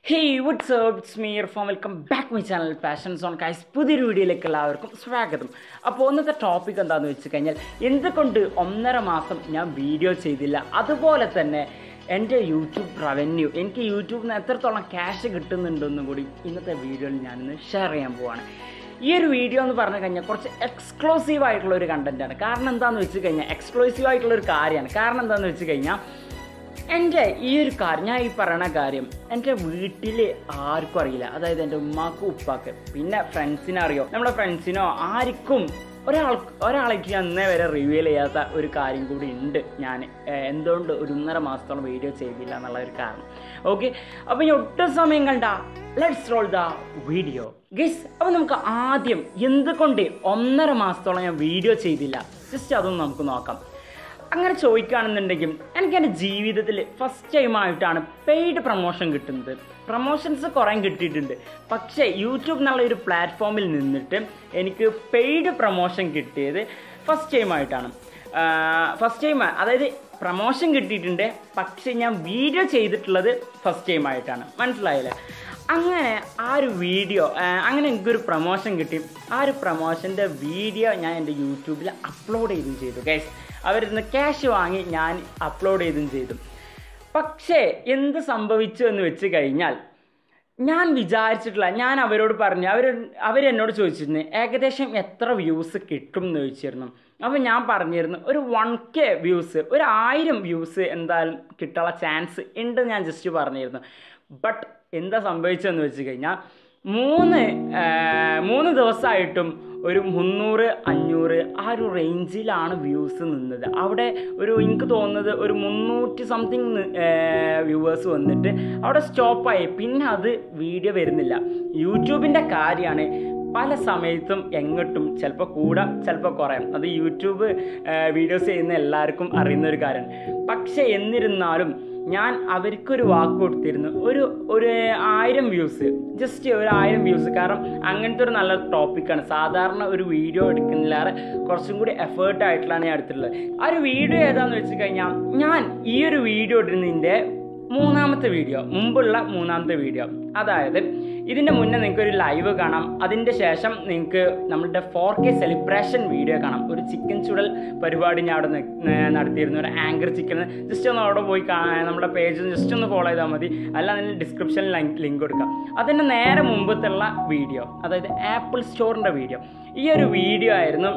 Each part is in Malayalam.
ഹേയ് വുഡ്സ് ഇറ്റ്സ് മീ ഇർഫോം welcome back my channel passion zone guys പുതിയൊരു വീഡിയോയിലേക്ക് എല്ലാവർക്കും സ്വാഗതം അപ്പോൾ ഇന്നത്തെ ടോപ്പിക് എന്താണെന്ന് വെച്ച് കഴിഞ്ഞാൽ എന്തുകൊണ്ട് ഒന്നര മാസം ഞാൻ വീഡിയോ ചെയ്തില്ല അതുപോലെ തന്നെ എൻ്റെ യൂട്യൂബ് റവന്യൂ എനിക്ക് യൂട്യൂബിൽ നിന്ന് എത്രത്തോളം ക്യാഷ് കിട്ടുന്നുണ്ടെന്നും കൂടി ഇന്നത്തെ വീഡിയോയിൽ ഞാനിന്ന് ഷെയർ ചെയ്യാൻ പോവാണ് ഈ ഒരു വീഡിയോ എന്ന് പറഞ്ഞു കഴിഞ്ഞാൽ കുറച്ച് എക്സ്ക്ലൂസീവ് ആയിട്ടുള്ള ഒരു കണ്ടൻറ്റാണ് കാരണം എന്താണെന്ന് വെച്ച് കഴിഞ്ഞാൽ എക്സ്ക്ലൂസീവ് ആയിട്ടുള്ള ഒരു കാര്യമാണ് കാരണം എന്താണെന്ന് വെച്ച് കഴിഞ്ഞാൽ എൻ്റെ ഈ ഒരു കാര്യം ഞാൻ ഈ പറയണ കാര്യം എൻ്റെ വീട്ടിൽ ആർക്കും അറിയില്ല അതായത് എൻ്റെ ഉമ്മാക്കും ഉപ്പാക്ക് പിന്നെ ഫ്രണ്ട്സിനെ അറിയോ നമ്മുടെ ഫ്രണ്ട്സിനോ ആർക്കും ഒരാൾ ഒരാളേക്ക് ഞാൻ ഇന്നേ വരെ റിവീൽ ചെയ്യാത്ത ഒരു കാര്യം കൂടി ഉണ്ട് ഞാൻ ഏഹ്, എന്തുകൊണ്ട് ഒരു ഒന്നര മാസത്തോളം വീഡിയോ ചെയ്തില്ല എന്നുള്ള ഒരു കാരണം ഓക്കെ അപ്പോൾ ഇനി ഒട്ടും സമയം കണ്ട let's roll the video guys അപ്പോൾ നമുക്ക് ആദ്യം എന്തുകൊണ്ട് ഒന്നര മാസത്തോളം ഞാൻ വീഡിയോ ചെയ്തില്ല ജസ്റ്റ് അതൊന്ന് നമുക്ക് നോക്കാം അങ്ങനെ ചോദിക്കുകയാണെന്നുണ്ടെങ്കിൽ എനിക്ക് എൻ്റെ ജീവിതത്തിൽ ഫസ്റ്റ് ടൈമായിട്ടാണ് പെയ്ഡ് പ്രൊമോഷൻ കിട്ടുന്നത് പ്രൊമോഷൻസ് കുറേ കിട്ടിയിട്ടുണ്ട് പക്ഷേ യൂട്യൂബ് എന്നുള്ള ഒരു പ്ലാറ്റ്ഫോമിൽ നിന്നിട്ട് എനിക്ക് പെയ്ഡ് പ്രൊമോഷൻ കിട്ടിയത് ഫസ്റ്റ് ടൈമായിട്ടാണ് ഫസ്റ്റ് ടൈം അതായത് പ്രൊമോഷൻ കിട്ടിയിട്ടുണ്ട് പക്ഷേ ഞാൻ വീഡിയോ ചെയ്തിട്ടുള്ളത് ഫസ്റ്റ് ടൈമായിട്ടാണ് മനസ്സിലായില്ലേ അങ്ങനെ ആ ഒരു വീഡിയോ അങ്ങനെ എനിക്കൊരു പ്രൊമോഷൻ കിട്ടി ആ ഒരു പ്രൊമോഷൻ്റെ വീഡിയോ ഞാൻ എൻ്റെ യൂട്യൂബിൽ അപ്ലോഡ് ചെയ്തും ചെയ്തു ഗൈസ് അവരിൽ നിന്ന് ക്യാഷ് വാങ്ങി ഞാൻ അപ്ലോഡ് ചെയ്തും ചെയ്തു പക്ഷേ എന്ത് സംഭവിച്ചു എന്ന് വെച്ച് കഴിഞ്ഞാൽ ഞാൻ വിചാരിച്ചിട്ടില്ല ഞാൻ അവരോട് പറഞ്ഞു അവർ അവരെന്നോട് ചോദിച്ചിരുന്നു ഏകദേശം എത്ര വ്യൂസ് കിട്ടും എന്ന് ചോദിച്ചിരുന്നു അപ്പോൾ ഞാൻ പറഞ്ഞിരുന്നു ഒരു വൺ കെ വ്യൂസ് ഒരു ആയിരം വ്യൂസ് എന്തായാലും കിട്ടാനുള്ള ചാൻസ് ഉണ്ട് ഞാൻ ജസ്റ്റ് പറഞ്ഞിരുന്നു ബട്ട് എന്താ സംഭവിച്ചതെന്ന് വെച്ച് കഴിഞ്ഞാൽ മൂന്ന് ആ, മൂന്ന് ദിവസമായിട്ടും ഒരു മുന്നൂറ് അഞ്ഞൂറ് ആ ഒരു റേഞ്ചിലാണ് വ്യൂസ് നിന്നത് അവിടെ ഒരു എനിക്ക് തോന്നുന്നത് ഒരു മുന്നൂറ്റി സംതിങ് വ്യൂവേഴ്സ് വന്നിട്ട് അവിടെ സ്റ്റോപ്പായി പിന്നെ അത് വീഡിയോ വരുന്നില്ല യൂട്യൂബിൻ്റെ കാര്യമാണ് പല സമയത്തും എങ്ങോട്ടും ചിലപ്പോൾ കൂടാം ചിലപ്പോൾ കുറയാം അത് യൂട്യൂബ് വീഡിയോസ് ചെയ്യുന്ന എല്ലാവർക്കും അറിയുന്ന ഒരു കാര്യമാണ് പക്ഷേ എന്നിരുന്നാലും ഞാൻ അവർക്കൊരു വാക്ക് കൊടുത്തിരുന്നു ഒരു ഒരു ആയിരം വ്യൂസ് ജസ്റ്റ് ഒരു ആയിരം വ്യൂസ് കാരണം അങ്ങനത്തെ ഒരു നല്ല ടോപ്പിക്കാണ് സാധാരണ ഒരു വീഡിയോ എടുക്കുന്നില്ലാതെ കുറച്ചും കൂടി എഫേർട്ട് ആയിട്ടുള്ളതാണ് ഞാൻ എടുത്തിട്ടുള്ളത് ആ ഒരു വീഡിയോ ഏതാണെന്ന് വെച്ച് കഴിഞ്ഞാൽ ഞാൻ ഈ ഒരു വീഡിയോ ഇടുന്നതിൻ്റെ മൂന്നാമത്തെ വീഡിയോ മുമ്പുള്ള മൂന്നാമത്തെ വീഡിയോ അതായത് ഇതിൻ്റെ മുന്നേ നിങ്ങൾക്ക് ഒരു ലൈവ് കാണാം അതിൻ്റെ ശേഷം നിങ്ങൾക്ക് നമ്മളുടെ ഫോർ കെ സെലിബ്രേഷൻ വീഡിയോ കാണാം ഒരു ചിക്കൻ ചുടൽ പരിപാടി ഞാൻ അവിടെ നി- ഏർ നടത്തിയിരുന്നു ഒരു ആങ്കർ ചിക്കൻ ജസ്റ്റ് ഒന്ന് അവിടെ പോയി കാണാൻ നമ്മുടെ പേജ് ജസ്റ്റ് ഒന്ന് ഫോളോ ചെയ്താൽ മതി അല്ല അതിന് ഡിസ്ക്രിപ്ഷനിൽ ലിങ്ക് കൊടുക്കാം അതിൻ്റെ നേരെ മുമ്പത്തുള്ള വീഡിയോ അതായത് ആപ്പിൾ സ്റ്റോറിൻ്റെ വീഡിയോ ഈ ഒരു വീഡിയോ ആയിരുന്നു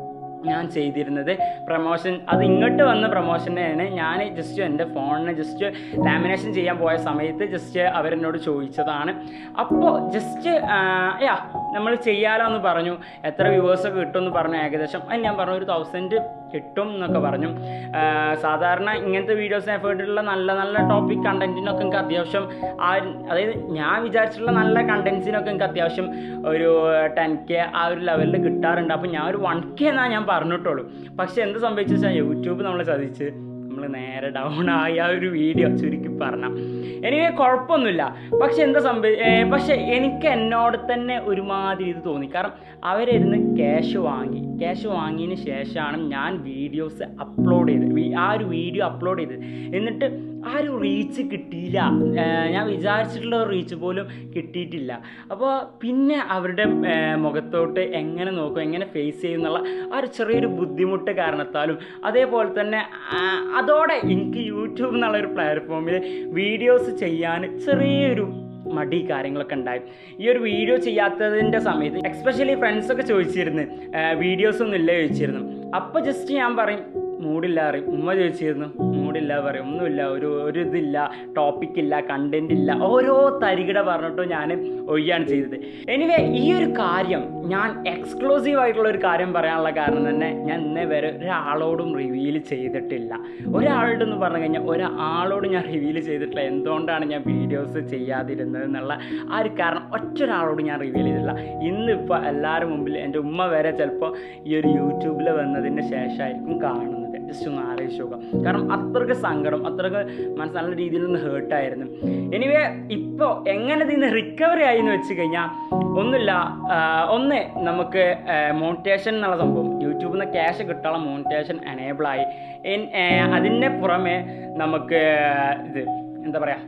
ഞാൻ ചെയ്തിരുന്നത് പ്രൊമോഷൻ അത് ഇങ്ങോട്ട് വന്ന പ്രൊമോഷനാണ് ഞാൻ ജസ്റ്റ് എൻ്റെ ഫോണിന് ജസ്റ്റ് ലാമിനേഷൻ ചെയ്യാൻ പോയ സമയത്ത് ജസ്റ്റ് അവരെന്നോട് ചോദിച്ചതാണ് അപ്പോൾ ജസ്റ്റ് യാ നമ്മൾ ചെയ്യാലോ എന്ന് പറഞ്ഞു എത്ര വ്യൂവേഴ്സൊക്കെ കിട്ടുമെന്ന് പറഞ്ഞു ഏകദേശം അത് ഞാൻ പറഞ്ഞു ഒരു തൗസൻഡ് കിട്ടും എന്നൊക്കെ പറഞ്ഞു ആ, സാധാരണ ഇങ്ങനത്തെ വീഡിയോസ് എഫേർട്ടുള്ള നല്ല നല്ല ടോപ്പിക് കണ്ടന്റിനൊക്കെ എനിക്ക് അത്യാവശ്യം ആ അതായത് ഞാൻ വിചാരിച്ചിട്ടുള്ള നല്ല കണ്ടന്റ്സിനൊക്കെ എനിക്ക് അത്യാവശ്യം ഒരു ടെൻ കെ ആ ഒരു ലെവലിൽ കിട്ടാറുണ്ട് അപ്പോൾ ഞാൻ ഒരു വൺ കെ എന്നാ ഞാൻ പറഞ്ഞിട്ടുള്ളൂ പക്ഷെ എന്ത് സംഭവിച്ചു വെച്ചാൽ യൂട്യൂബ് നമ്മളെ ചതിച്ച് നമ്മൾ നേരെ ഡൗൺ ആയി ആ ഒരു വീഡിയോ ചുരുക്കി പറഞ്ഞ എനിവേ കുഴപ്പമൊന്നുമില്ല പക്ഷെ എന്താ സംഭവി ഏ, പക്ഷെ എനിക്ക് എന്നോട് തന്നെ ഒരുമാതിരി ഇത് തോന്നി കാരണം അവരിരുന്ന് ക്യാഷ് വാങ്ങി ക്യാഷ് വാങ്ങിയതിന് ശേഷമാണ് ഞാൻ വീഡിയോസ് അപ്ലോഡ് ചെയ്തത് വി- ആ ഒരു വീഡിയോ അപ്ലോഡ് ചെയ്തത് എന്നിട്ട് ആ ഒരു റീച്ച് കിട്ടിയില്ല ഏ, ഞാൻ വിചാരിച്ചിട്ടുള്ള റീച്ച് പോലും കിട്ടിയിട്ടില്ല അപ്പോൾ പിന്നെ അവരുടെ ഏ, മുഖത്തോട്ട് എങ്ങനെ നോക്കും എങ്ങനെ ഫേസ് ചെയ്യും എന്നുള്ള ആ ഒരു ചെറിയൊരു ബുദ്ധിമുട്ട് കാരണത്താലും അതേപോലെ തന്നെ ആ, അതോടെ എനിക്ക് യൂട്യൂബ് എന്നുള്ള ഒരു പ്ലാറ്റ്ഫോമിൽ വീഡിയോസ് ചെയ്യാൻ ചെറിയൊരു മടി കാര്യങ്ങളൊക്കെ ഉണ്ടായി ഈ ഒരു വീഡിയോ ചെയ്യാത്തതിൻ്റെ സമയത്ത് എക്സ്പെഷ്യലി ഫ്രണ്ട്സൊക്കെ ചോദിച്ചിരുന്നു വീഡിയോസ് ഒന്നും ഇല്ല ചോദിച്ചിരുന്നു അപ്പോൾ ജസ്റ്റ് ഞാൻ പറയും മൂടില്ല പറയും ഉമ്മ ചോദിച്ചിരുന്നു മൂടില്ല പറയും ഒന്നുമില്ല ഒരു ഒരു ഇതില്ല ടോപ്പിക് ഇല്ല കണ്ടന്റ് ഇല്ല ഓരോ തരികിട പറഞ്ഞിട്ടും ഞാൻ ഒഴിയാണ് ചെയ്തത് എനിവേ ഈ ഒരു കാര്യം ഞാൻ എക്സ്ക്ലൂസീവ് ആയിട്ടുള്ള ഒരു കാര്യം പറയാനുള്ള കാരണം തന്നെ ഞാൻ ഇന്നേ വരെ ഒരാളോടും റിവീൽ ചെയ്തിട്ടില്ല ഒരാളോട് എന്ന് പറഞ്ഞു കഴിഞ്ഞാൽ ഒരാളോട് ഞാൻ റിവീൽ ചെയ്തിട്ടില്ല എന്തുകൊണ്ടാണ് ഞാൻ വീഡിയോസ് ചെയ്യാതിരുന്നത് എന്നുള്ള ആ ഒരു കാരണം ഒറ്റൊരാളോട് ഞാൻ റിവീൽ ചെയ്തിട്ടില്ല ഇന്നിപ്പോൾ എല്ലാവരും മുമ്പിൽ എൻ്റെ ഉമ്മ വരെ ചിലപ്പോൾ ഈ ഒരു യൂട്യൂബിൽ വന്നതിന് ശേഷമായിരിക്കും കാണുന്നത് ജസ്റ്റ് ഒന്ന് ആലോചിച്ച് നോക്കാം കാരണം അത്രയ്ക്ക് സങ്കടം അത്രയ്ക്ക് മനസ്സ് നല്ല രീതിയിൽ ഒന്ന് ഹേർട്ടായിരുന്നു എനിവേ ഇപ്പോൾ എങ്ങനെ ഇതിന് റിക്കവറി ആയി എന്ന് വെച്ച് കഴിഞ്ഞാൽ ഒന്നുമില്ല ആ, ഒന്ന് നമുക്ക് മോണിറ്റേഷൻ എന്നുള്ള സംഭവം യൂട്യൂബിൽ നിന്ന് ക്യാഷ് കിട്ടാനുള്ള മോണിറ്റേഷൻ എനേബിളായി അതിൻ്റെ പുറമെ നമുക്ക് ഇത് എന്താ പറയുക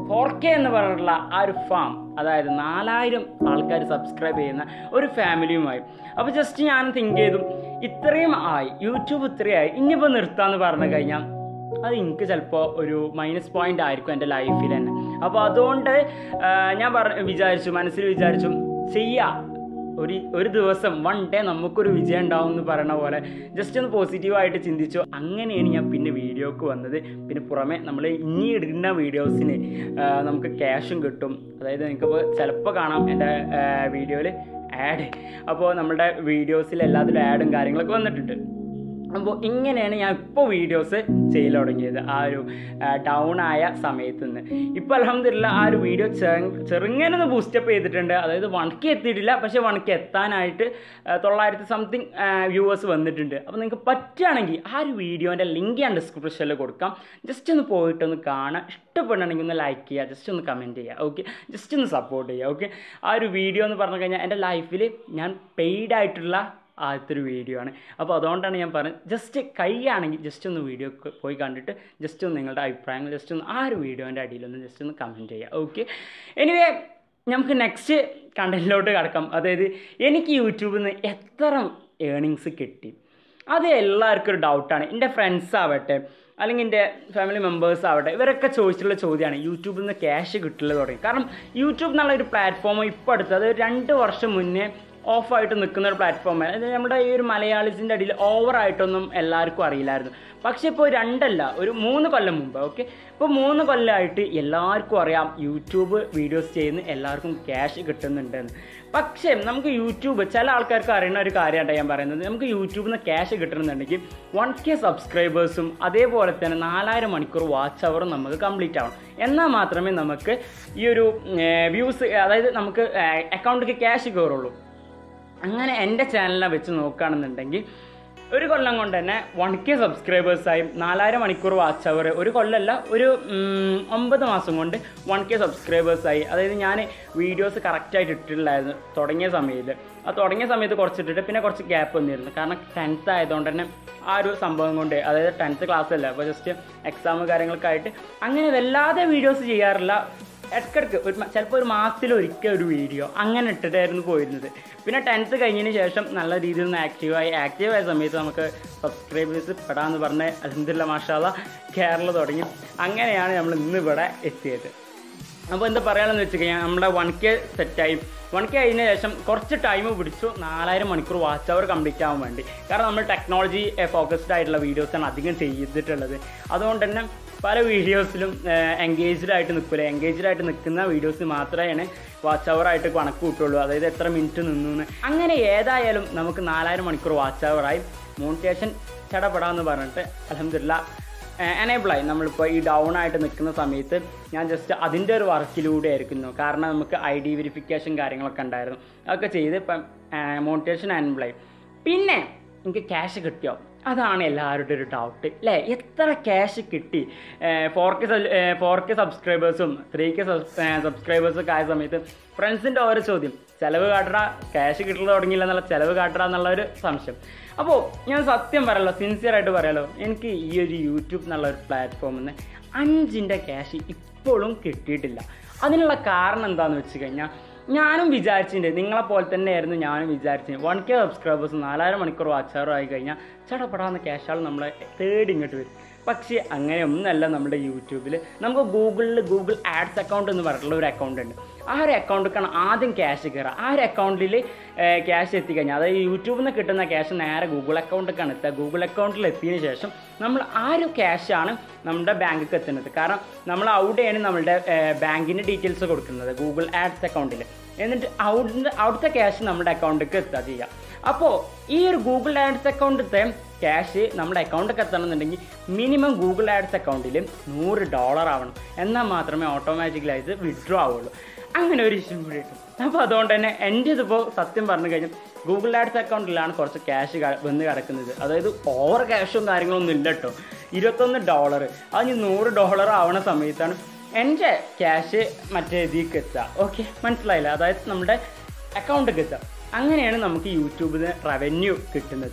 ഫോർ കെ എന്ന് പറഞ്ഞിട്ടുള്ള ആ ഒരു ഫാം അതായത് നാലായിരം ആൾക്കാർ സബ്സ്ക്രൈബ് ചെയ്യുന്ന ഒരു ഫാമിലിയുമായി അപ്പോൾ ജസ്റ്റ് ഞാൻ തിങ്ക് ചെയ്തു ഇത്രയും ആയി യൂട്യൂബ് ഇത്രയായി ഇനിയിപ്പോൾ നിർത്താമെന്ന് പറഞ്ഞു കഴിഞ്ഞാൽ അത് എനിക്ക് ചിലപ്പോൾ ഒരു മൈനസ് പോയിന്റ് ആയിരിക്കും എൻ്റെ ലൈഫിൽ തന്നെ അപ്പോൾ അതുകൊണ്ട് ആ, ഞാൻ പറഞ്ഞ വിചാരിച്ചു മനസ്സിൽ വിചാരിച്ചു ചെയ്യാം ഒരു ഒരു ദിവസം വൺ ഡേ നമുക്കൊരു വിജയം ഉണ്ടാവും എന്ന് പറയുന്ന പോലെ ജസ്റ്റ് ഒന്ന് പോസിറ്റീവായിട്ട് ചിന്തിച്ചു അങ്ങനെയാണ് ഞാൻ പിന്നെ വീഡിയോക്ക് വന്നത് പിന്നെ പുറമെ നമ്മൾ ഇനി ഇടുന്ന വീഡിയോസിന് നമുക്ക് ക്യാഷും കിട്ടും അതായത് നിങ്ങൾക്കിപ്പോൾ ചിലപ്പോൾ കാണാം എൻ്റെ വീഡിയോയിൽ ആഡ് അപ്പോൾ നമ്മുടെ വീഡിയോസിൽ എല്ലാത്തിലും ആഡും കാര്യങ്ങളൊക്കെ വന്നിട്ടുണ്ട് അപ്പോൾ ഇങ്ങനെയാണ് ഞാൻ ഇപ്പോൾ വീഡിയോസ് ചെയ്യൽ തുടങ്ങിയത് ആ ഒരു ഡൗൺ ആയ സമയത്ത് നിന്ന് ഇപ്പോൾ അലഹമില്ല ആ ഒരു വീഡിയോ ചെറുങ്ങനെ ഒന്ന് ബൂസ്റ്റപ്പ് ചെയ്തിട്ടുണ്ട് അതായത് വണക്ക് എത്തിയിട്ടില്ല പക്ഷേ വണക്ക് എത്താനായിട്ട് ആ, തൊള്ളായിരത്തി സംതിങ് വ്യൂവേഴ്സ് വന്നിട്ടുണ്ട് അപ്പോൾ നിങ്ങൾക്ക് പറ്റുകയാണെങ്കിൽ ആ ഒരു വീഡിയോൻ്റെ ലിങ്ക് ഞാൻ ഡിസ്ക്രിപ്ഷനിൽ കൊടുക്കാം ജസ്റ്റ് ഒന്ന് പോയിട്ടൊന്ന് കാണാം ഇഷ്ടപ്പെടണമെങ്കിൽ ഒന്ന് ലൈക്ക് ചെയ്യുക ജസ്റ്റ് ഒന്ന് കമൻറ്റ് ചെയ്യുക ഓക്കെ ജസ്റ്റ് ഒന്ന് സപ്പോർട്ട് ചെയ്യുക ഓക്കെ ആ ഒരു വീഡിയോ എന്ന് പറഞ്ഞു കഴിഞ്ഞാൽ എൻ്റെ ലൈഫിൽ ഞാൻ പെയ്ഡ് ആയിട്ടുള്ള ആദ്യത്തെ ഒരു വീഡിയോ ആണ് അപ്പോൾ അതുകൊണ്ടാണ് ഞാൻ പറഞ്ഞത് ജസ്റ്റ് കൈയാണെങ്കിൽ ജസ്റ്റ് ഒന്ന് വീഡിയോ പോയി കണ്ടിട്ട് ജസ്റ്റ് ഒന്ന് നിങ്ങളുടെ അഭിപ്രായങ്ങൾ ജസ്റ്റ് ഒന്ന് ആ ഒരു വീഡിയോൻ്റെ അടിയിലൊന്ന് ജസ്റ്റ് ഒന്ന് കമൻറ്റ് ചെയ്യുക ഓക്കെ എനിവേ നമുക്ക് നെക്സ്റ്റ് കണ്ടന്റിലോട്ട് കിടക്കാം അതായത് എനിക്ക് യൂട്യൂബിൽ നിന്ന് എത്ര ഏണിങ്സ് കിട്ടി അത് എല്ലാവർക്കും ഒരു ഡൗട്ടാണ് എൻ്റെ ഫ്രണ്ട്സ് ആവട്ടെ അല്ലെങ്കിൽ എൻ്റെ ഫാമിലി മെമ്പേഴ്സ് ആവട്ടെ ഇവരൊക്കെ ചോദിച്ചിട്ടുള്ള ചോദ്യമാണ് യൂട്യൂബിൽ നിന്ന് ക്യാഷ് കിട്ടില്ല തുടങ്ങി കാരണം യൂട്യൂബ് എന്നുള്ള ഒരു പ്ലാറ്റ്ഫോം ഇപ്പോൾ അടുത്ത് അത് രണ്ട് വർഷം മുന്നേ ഓഫായിട്ട് നിൽക്കുന്ന ഒരു പ്ലാറ്റ്ഫോമാണ് അതായത് നമ്മുടെ ഈ ഒരു മലയാളീസിൻ്റെ അടിയിൽ ഓവറായിട്ടൊന്നും എല്ലാവർക്കും അറിയില്ലായിരുന്നു പക്ഷേ ഇപ്പോൾ രണ്ടല്ല ഒരു മൂന്ന് കൊല്ലം മുമ്പ് ഓക്കെ ഇപ്പോൾ മൂന്ന് കൊല്ലമായിട്ട് എല്ലാവർക്കും അറിയാം യൂട്യൂബ് വീഡിയോസ് ചെയ്യുന്ന എല്ലാവർക്കും ക്യാഷ് കിട്ടുന്നുണ്ടെന്ന് പക്ഷേ നമുക്ക് യൂട്യൂബ് ചില ആൾക്കാർക്ക് അറിയുന്ന ഒരു കാര്യമായിട്ടാണ് ഞാൻ പറയുന്നത് നമുക്ക് യൂട്യൂബിൽ നിന്ന് ക്യാഷ് കിട്ടണമെന്നുണ്ടെങ്കിൽ വൺ കെ സബ്സ്ക്രൈബേഴ്സും അതേപോലെ തന്നെ നാലായിരം മണിക്കൂർ വാച്ച് അവറും നമുക്ക് കംപ്ലീറ്റ് ആവണം എന്നാൽ മാത്രമേ നമുക്ക് ഈ ഒരു വ്യൂസ് അതായത് നമുക്ക് അക്കൗണ്ടിലേക്ക് ക്യാഷ് കയറുള്ളൂ അങ്ങനെ എൻ്റെ ചാനലിനെ വെച്ച് നോക്കുകയാണെന്നുണ്ടെങ്കിൽ ഒരു കൊല്ലം കൊണ്ട് തന്നെ വൺ കെ സബ്സ്ക്രൈബേഴ്സായി നാലായിരം മണിക്കൂർ വാച്ച് അവർ ഒരു കൊല്ലമല്ല ഒരു ഉം, ഒമ്പത് മാസം കൊണ്ട് വൺ കെ സബ്സ്ക്രൈബേഴ്സായി അതായത് ഞാൻ വീഡിയോസ് കറക്റ്റായിട്ട് ഇട്ടിട്ടില്ലായിരുന്നു തുടങ്ങിയ സമയത്ത് ആ തുടങ്ങിയ സമയത്ത് കുറച്ചിട്ടിട്ട് പിന്നെ കുറച്ച് ഗ്യാപ്പ് വന്നിരുന്നു കാരണം ടെൻത്ത് ആയതുകൊണ്ട് തന്നെ ആ ഒരു സംഭവം കൊണ്ട് അതായത് ടെൻത്ത് ക്ലാസ് അല്ല അപ്പോൾ ജസ്റ്റ് എക്സാം കാര്യങ്ങളൊക്കെ ആയിട്ട് അങ്ങനെ വല്ലാതെ വീഡിയോസ് ചെയ്യാറില്ല ഇടയ്ക്കിടയ്ക്ക് ഒരു ചിലപ്പോൾ ഒരു മാസത്തിൽ ഒരിക്കൽ ഒരു വീഡിയോ അങ്ങനെ ഇട്ടിട്ടായിരുന്നു പോയിരുന്നത് പിന്നെ ടെൻത്ത് കഴിഞ്ഞതിന് ശേഷം നല്ല രീതിയിൽ നിന്ന് ആക്റ്റീവായി ആക്റ്റീവായ സമയത്ത് നമുക്ക് സബ്സ്ക്രൈബേഴ്സ് പെടാന്ന് പറഞ്ഞ് അലഹദില്ല മാഷാല കേരള തുടങ്ങി അങ്ങനെയാണ് നമ്മൾ ഇന്ന് ഇവിടെ എത്തിയത് അപ്പോൾ എന്താ പറയാമെന്ന് വെച്ച് കഴിഞ്ഞാൽ നമ്മുടെ വൺ കെ സെറ്റായി വൺ കെ ആയതിനു ശേഷം കുറച്ച് ടൈം പിടിച്ചു നാലായിരം മണിക്കൂർ വാച്ച് അവർ കംപ്ലീറ്റ് ആവാൻ വേണ്ടി കാരണം നമ്മൾ ടെക്നോളജി ഫോക്കസ്ഡ് ആയിട്ടുള്ള വീഡിയോസാണ് അധികം ചെയ്തിട്ടുള്ളത് അതുകൊണ്ട് തന്നെ പല വീഡിയോസിലും എൻഗേജ്ഡ് ആയിട്ട് നിൽക്കില്ല എൻഗേജ്ഡ് ആയിട്ട് നിൽക്കുന്ന വീഡിയോസ് മാത്രമേ വാച്ച് അവർ ആയിട്ട് കണക്ക് കൂട്ടുള്ളൂ അതായത് എത്ര മിനിറ്റ് നിന്നു എന്ന് അങ്ങനെ ഏതായാലും നമുക്ക് നാലായിരം മണിക്കൂർ വാച്ച് അവറായി മോണിറ്റേഷൻ ചടപടാന്ന് പറഞ്ഞിട്ട് അലഹമില്ല എനേബിളായി നമ്മളിപ്പോൾ ഈ ഡൗൺ ആയിട്ട് നിൽക്കുന്ന സമയത്ത് ഞാൻ ജസ്റ്റ് അതിൻ്റെ ഒരു വർക്കിലൂടെ ആയിരിക്കുന്നു കാരണം നമുക്ക് ഐ ഡി വെരിഫിക്കേഷൻ കാര്യങ്ങളൊക്കെ ഉണ്ടായിരുന്നു അതൊക്കെ ചെയ്ത് ഇപ്പം മോണിറ്റേഷൻ എനേബിളായി പിന്നെ എനിക്ക് ക്യാഷ് കിട്ടിയോ അതാണ് എല്ലാവരുടെ ഒരു ഡൗട്ട് അല്ലേ എത്ര ക്യാഷ് കിട്ടി ഫോർ കെ ഫോർ കെ സബ്സ്ക്രൈബേഴ്സും ത്രീ കെ സബ്സ്ക്രൈബേഴ്സൊക്കെ ആയ സമയത്ത് ഫ്രണ്ട്സിൻ്റെ ഓരോ ചോദ്യം ചിലവ് കാട്ടറ ക്യാഷ് കിട്ടുന്നത് തുടങ്ങിയില്ല എന്നുള്ള ചിലവ് കാട്ടറ എന്നുള്ള ഒരു സംശയം അപ്പോൾ ഞാൻ സത്യം പറയാലോ സിൻസിയർ ആയിട്ട് പറയാലോ എനിക്ക് ഈ ഒരു യൂട്യൂബ് എന്നുള്ള ഒരു പ്ലാറ്റ്ഫോമിൽ നിന്ന് അഞ്ചിൻ്റെ ക്യാഷ് ഇപ്പോഴും കിട്ടിയിട്ടില്ല അതിനുള്ള കാരണം എന്താണെന്ന് വെച്ച് കഴിഞ്ഞാൽ ഞാനും വിചാരിച്ചിട്ടുണ്ട് നിങ്ങളെ പോലെ തന്നെയായിരുന്നു ഞാനും വിചാരിച്ചത് വൺ കെ സബ്സ്ക്രൈബേഴ്സ് നാലായിരം മണിക്കൂർ വാച്ച് അവർ ആയി കഴിഞ്ഞാൽ ചടപടാന്ന് ക്യാഷാൾ നമ്മളെ തേടി ഇങ്ങോട്ട് വരും പക്ഷേ അങ്ങനെ ഒന്നല്ല നമ്മുടെ യൂട്യൂബിൽ നമുക്ക് ഗൂഗിളിൽ ഗൂഗിൾ ആഡ്സ് അക്കൗണ്ട് എന്ന് പറഞ്ഞിട്ടുള്ള ഒരു അക്കൗണ്ട് ഉണ്ട് ആ ഒരു അക്കൗണ്ടിലേക്കാണ് ആദ്യം ക്യാഷ് കയറുക ആ ഒരു അക്കൗണ്ടിൽ ക്യാഷ് എത്തിക്കഴിഞ്ഞാൽ അതായത് യൂട്യൂബിൽ നിന്ന് കിട്ടുന്ന ക്യാഷ് നേരെ ഗൂഗിൾ അക്കൗണ്ടിലേക്കാണ് എത്തുക ഗൂഗിൾ അക്കൗണ്ടിൽ എത്തിയതിന് ശേഷം നമ്മൾ ആ ഒരു ക്യാഷാണ് നമ്മുടെ ബാങ്കിലേക്ക് എത്തുന്നത് കാരണം നമ്മൾ അവിടെയാണ് നമ്മളുടെ ബാങ്കിൻ്റെ ഡീറ്റെയിൽസ് കൊടുക്കുന്നത് ഗൂഗിൾ ആഡ്സ് അക്കൗണ്ടിൽ എന്നിട്ട് അവിടുന്ന് അവിടുത്തെ ക്യാഷ് നമ്മുടെ അക്കൗണ്ടിലേക്ക് എത്തുക ചെയ്യുക അപ്പോൾ ഈ ഒരു ഗൂഗിൾ ആഡ്സ് അക്കൗണ്ടിലത്തെ ക്യാഷ് നമ്മുടെ അക്കൗണ്ടിലേക്ക് എത്തണമെന്നുണ്ടെങ്കിൽ മിനിമം ഗൂഗിൾ ആഡ്സ് അക്കൗണ്ടിൽ നൂറ് ഡോളർ ആവണം എന്നാൽ മാത്രമേ ഓട്ടോമാറ്റിക്കലായിട്ട് വിഡ്രോ ആവുള്ളൂ അങ്ങനെ ഒരു ഇഷ്യൂ കൂടി കിട്ടും അപ്പോൾ അതുകൊണ്ട് തന്നെ എൻ്റെ ഇതിപ്പോൾ സത്യം പറഞ്ഞു കഴിഞ്ഞാൽ ഗൂഗിൾ ആഡ്സ് അക്കൗണ്ടിലാണ് കുറച്ച് ക്യാഷ് വന്ന് കിടക്കുന്നത് അതായത് ഓവർ ക്യാഷും കാര്യങ്ങളൊന്നും ഇല്ല കേട്ടോ ഇരുപത്തൊന്ന് ഡോളർ അതിന് നൂറ് ഡോളർ ആവണ സമയത്താണ് എൻ്റെ ക്യാഷ് മറ്റേ ഇതിലേക്ക് എത്തുക ഓക്കെ മനസ്സിലായില്ല അതായത് നമ്മുടെ അക്കൗണ്ടിലേക്ക് എത്തുക അങ്ങനെയാണ് നമുക്ക് യൂട്യൂബിൽ നിന്ന് റവന്യൂ കിട്ടുന്നത്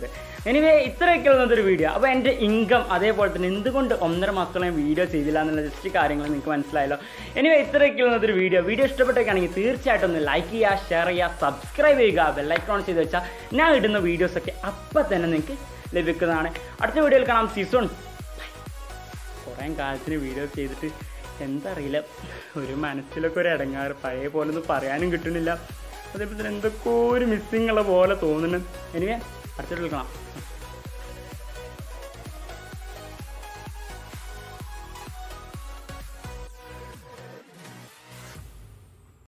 എനിവേ ഇത്രയൊക്കെ ഉള്ളതൊരു വീഡിയോ അപ്പോൾ എൻ്റെ ഇൻകം അതേപോലെ തന്നെ എന്തുകൊണ്ട് ഒന്നര മാസത്തോളം ഞാൻ വീഡിയോ ചെയ്തില്ല എന്നുള്ള ജസ്റ്റ് കാര്യങ്ങൾ നിങ്ങൾക്ക് മനസ്സിലായല്ലോ എനിവേ ഇത്രയൊക്കെ ഉള്ളതൊരു വീഡിയോ വീഡിയോ ഇഷ്ടപ്പെട്ടൊക്കെയാണെങ്കിൽ തീർച്ചയായിട്ടും ഒന്ന് ലൈക്ക് ചെയ്യുക ഷെയർ ചെയ്യുക സബ്സ്ക്രൈബ് ചെയ്യുക ബെല്ലൈക്കോൺ ചെയ്ത് വെച്ചാൽ ഞാൻ ഇടുന്ന വീഡിയോസൊക്കെ അപ്പം തന്നെ നിങ്ങൾക്ക് ലഭിക്കുന്നതാണ് അടുത്ത വീഡിയോയിൽ കാണാം സീസൺ കുറേ കാലത്തിന് വീഡിയോ ചെയ്തിട്ട് എന്താ അറിയില്ല ഒരു മനസ്സിലൊക്കെ ഒരു ഇടങ്ങാറ് പഴയ പോലെ ഒന്നും പറയാനും കിട്ടുന്നില്ല അതേപോലെ തന്നെ എന്തൊക്കെ ഒരു മിസ്സിങ് ഉള്ള പോലെ തോന്നുന്നു എനിവേ അടുത്ത വീഡിയോയിൽ കാണാം